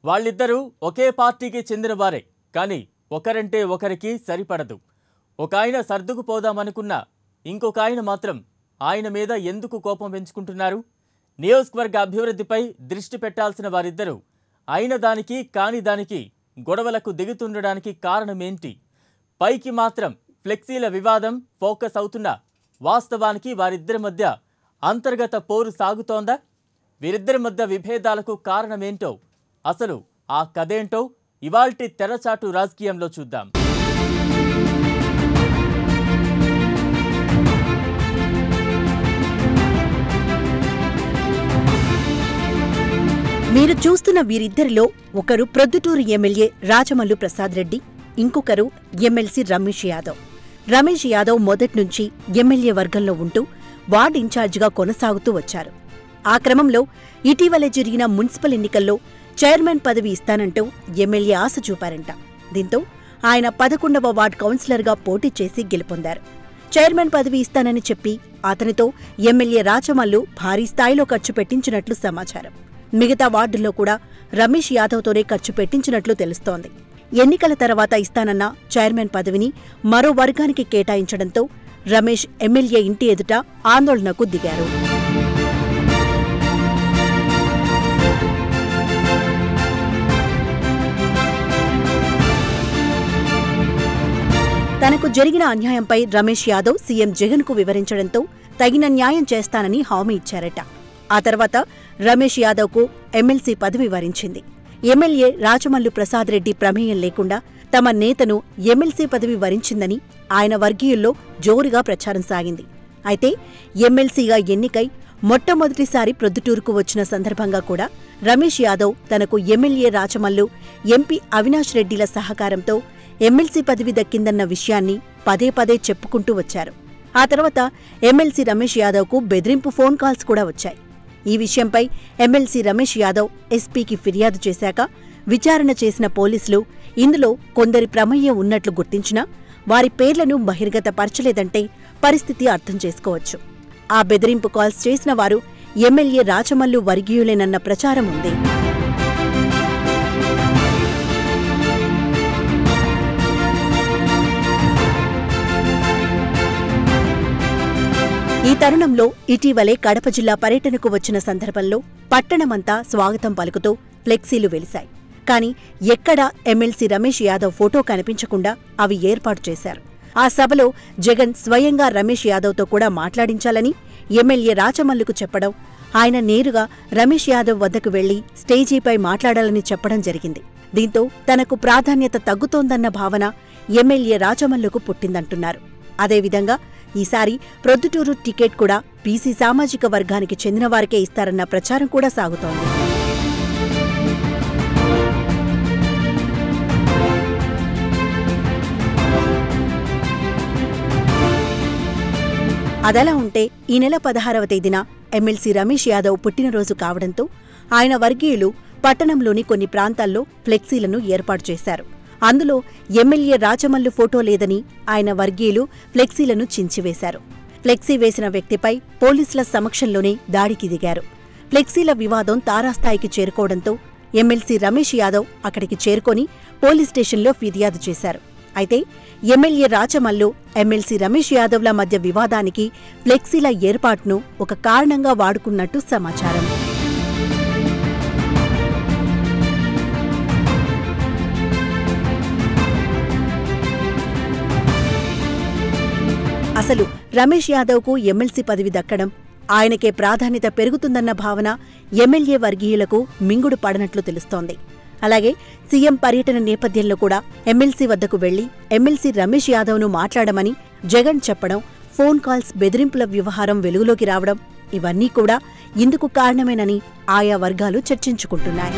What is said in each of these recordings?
వాళ్ళిద్దరూ ఒకే పార్టీకి చెందినవారే కానీ ఒకరంటే ఒకరికి సరిపడదు ఒక ఆయన సర్దుకుపోదామనుకున్నా ఇంకొక ఆయన మాత్రం ఆయన మీద ఎందుకు కోపం పెంచుకుంటున్నారు నియోజకవర్గ అభివృద్ధిపై దృష్టి పెట్టాల్సిన వారిద్దరూ అయిన దానికి కాని దానికి గొడవలకు దిగుతుండడానికి కారణమేంటి పైకి మాత్రం ఫ్లెక్సీల వివాదం ఫోకస్ అవుతున్నా వాస్తవానికి వారిద్దరి మధ్య అంతర్గత పోరు సాగుతోందా వీరిద్దరి మధ్య విభేదాలకు కారణమేంటో అసలు ఆ కథేంటో ఇవాల్టి తెరచాటు రాజకీయంలో చూద్దాం మీరు చూస్తున్న వీరిద్దరిలో ఒకరు ప్రొద్దుటూరు ఎమ్మెల్యే రాజమల్లు ప్రసాద్ రెడ్డి ఇంకొకరు ఎమ్మెల్సీ రమేష్ యాదవ్ రమేష్ యాదవ్ మొదట్నుంచి ఎమ్మెల్యే వర్గంలో ఉంటూ వార్డ్ ఇన్ఛార్జిగా కొనసాగుతూ వచ్చారు ఆ క్రమంలో ఇటీవలే జరిగిన మున్సిపల్ ఎన్నికల్లో చైర్మన్ పదవి ఇస్తానంటూ ఎమ్మెల్యే ఆశ చూపారంట దీంతో ఆయన పదకొండవ వార్డ్ కౌన్సిలర్గా పోటీ చేసి గెలుపొందారు చైర్మన్ పదవి ఇస్తానని చెప్పి అతనితో ఎమ్మెల్యే రాచమల్లు భారీ స్థాయిలో ఖర్చు పెట్టించినట్లు సమాచారం మిగతా వార్డుల్లో కూడా రమేష్ యాదవ్తోనే ఖర్చు పెట్టించినట్లు తెలుస్తోంది ఎన్నికల తర్వాత ఇస్తానన్న చైర్మన్ పదవిని మరో వర్గానికి కేటాయించడంతో రమేష్ ఎమ్మెల్యే ఇంటి ఎదుట ఆందోళనకు దిగారు తనకు జరిగిన అన్యాయంపై రమేష్ యాదవ్ సీఎం జగన్కు వివరించడంతో తగిన న్యాయం చేస్తానని హామీ ఇచ్చారట ఆ తర్వాత రమేష్ యాదవ్కు ఎమ్మెల్సీ పదవి వరించింది ఎమ్మెల్యే రాజమల్లు ప్రసాద్ రెడ్డి ప్రమేయం లేకుండా తమ నేతను ఎమ్మెల్సీ పదవి వరించిందని ఆయన వర్గీయుల్లో జోరుగా ప్రచారం సాగింది అయితే ఎమ్మెల్సీగా ఎన్నికై మొట్టమొదటిసారి ప్రొద్దుటూరుకు వచ్చిన సందర్భంగా కూడా రమేష్ యాదవ్ తనకు ఎమ్మెల్యే రాచమల్లు ఎంపీ అవినాష్ రెడ్డిల సహకారంతో ఎమ్మెల్సీ పదవి దక్కిందన్న విషయాన్ని పదే పదే చెప్పుకుంటూ వచ్చారు ఆ తర్వాత ఎమ్మెల్సీ రమేష్ యాదవ్కు బెదిరింపు ఫోన్ కాల్స్ కూడా వచ్చాయి ఈ విషయంపై ఎమ్మెల్సీ రమేష్ యాదవ్ ఎస్పీకి ఫిర్యాదు చేశాక విచారణ చేసిన పోలీసులు ఇందులో కొందరి ప్రమేయం ఉన్నట్లు గుర్తించినా వారి పేర్లను బహిర్గతపరచలేదంటే పరిస్థితి అర్థం చేసుకోవచ్చు ఆ బెదిరింపు కాల్స్ చేసిన వారు ఎమ్మెల్యే రాచమల్లు వర్గీయులేనన్న ప్రచారం ఉంది ఈ తరుణంలో ఇటీవలే కడప జిల్లా పర్యటనకు వచ్చిన సందర్భంలో పట్టణమంతా స్వాగతం పలుకుతూ ఫ్లెక్సీలు వెలిశాయి కాని ఎక్కడా ఎమ్మెల్సీ రమేష్ యాదవ్ ఫోటో కనిపించకుండా అవి ఏర్పాటు చేశారు ఆ సభలో జగన్ స్వయంగా రమేష్ యాదవ్తో కూడా మాట్లాడించాలని ఎమ్మెల్యే రాచమల్లుకు చెప్పడం ఆయన నేరుగా రమేష్ యాదవ్ వద్దకు వెళ్లి స్టేజీపై మాట్లాడాలని చెప్పడం జరిగింది దీంతో తనకు ప్రాధాన్యత తగ్గుతోందన్న భావన ఎమ్మెల్యే రాచమల్లుకు పుట్టిందంటున్నారు అదేవిధంగా ఈసారి ప్రొద్దుటూరు టికెట్ కూడా బీసీ సామాజిక వర్గానికి చెందిన వారికే ఇస్తారన్న ప్రచారం కూడా సాగుతోంది అదలా ఉంటే ఈ నెల పదహారవ తేదీన ఎమ్మెల్సీ రమేష్ యాదవ్ పుట్టినరోజు కావడంతో ఆయన వర్గీయులు పట్టణంలోని కొన్ని ప్రాంతాల్లో ఫ్లెక్సీలను ఏర్పాటు చేశారు అందులో ఎమ్మెల్యే రాచమల్లు ఫోటో లేదని ఆయన వర్గీయులు ఫ్లెక్సీలను చించివేశారు ఫ్లెక్సీ వేసిన వ్యక్తిపై పోలీసుల సమక్షంలోనే దాడికి దిగారు ఫ్లెక్సీల వివాదం తారాస్థాయికి చేరుకోవడంతో ఎమ్మెల్సీ రమేష్ యాదవ్ అక్కడికి చేరుకొని పోలీస్ స్టేషన్లో ఫిర్యాదు చేశారు అయితే ఎమ్మెల్యే రాచమల్లు ఎమ్మెల్సీ రమేష్ యాదవ్ల మధ్య వివాదానికి ఫ్లెక్సీల ఏర్పాటును ఒక కారణంగా వాడుకున్నట్టు సమాచారం అసలు రమేష్ యాదవ్కు ఎమ్మెల్సీ పదవి దక్కడం ఆయనకే ప్రాధాన్యత పెరుగుతుందన్న భావన ఎమ్మెల్యే వర్గీయులకు మింగుడు పడనట్లు తెలుస్తోంది అలాగే సీఎం పర్యటన నేపథ్యంలో కూడా ఎమ్మెల్సీ వద్దకు వెళ్లి ఎమ్మెల్సీ రమేష్ యాదవ్ను మాట్లాడమని జగన్ చెప్పడం ఫోన్ కాల్స్ బెదిరింపుల వ్యవహారం వెలుగులోకి రావడం ఇవన్నీ కూడా ఇందుకు కారణమేనని ఆయా వర్గాలు చర్చించుకుంటున్నాయి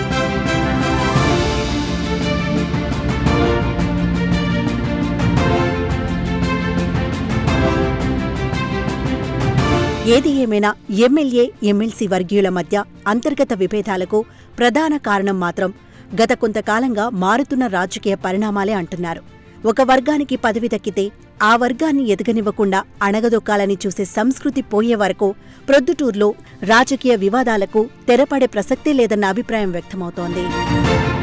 ఏది ఏమైనా ఎమ్మెల్యే ఎమ్మెల్సీ వర్గీయుల మధ్య అంతర్గత విభేదాలకు ప్రధాన కారణం మాత్రం గత కొంతకాలంగా మారుతున్న రాజకీయ పరిణామాలే అంటున్నారు ఒక వర్గానికి పదవి దక్కితే ఆ వర్గాన్ని ఎదగనివ్వకుండా అణగదొక్కాలని చూసే సంస్కృతి పోయే వరకు ప్రొద్దుటూర్లో రాజకీయ వివాదాలకు తెరపడే ప్రసక్తే లేదన్న అభిప్రాయం వ్యక్తమవుతోంది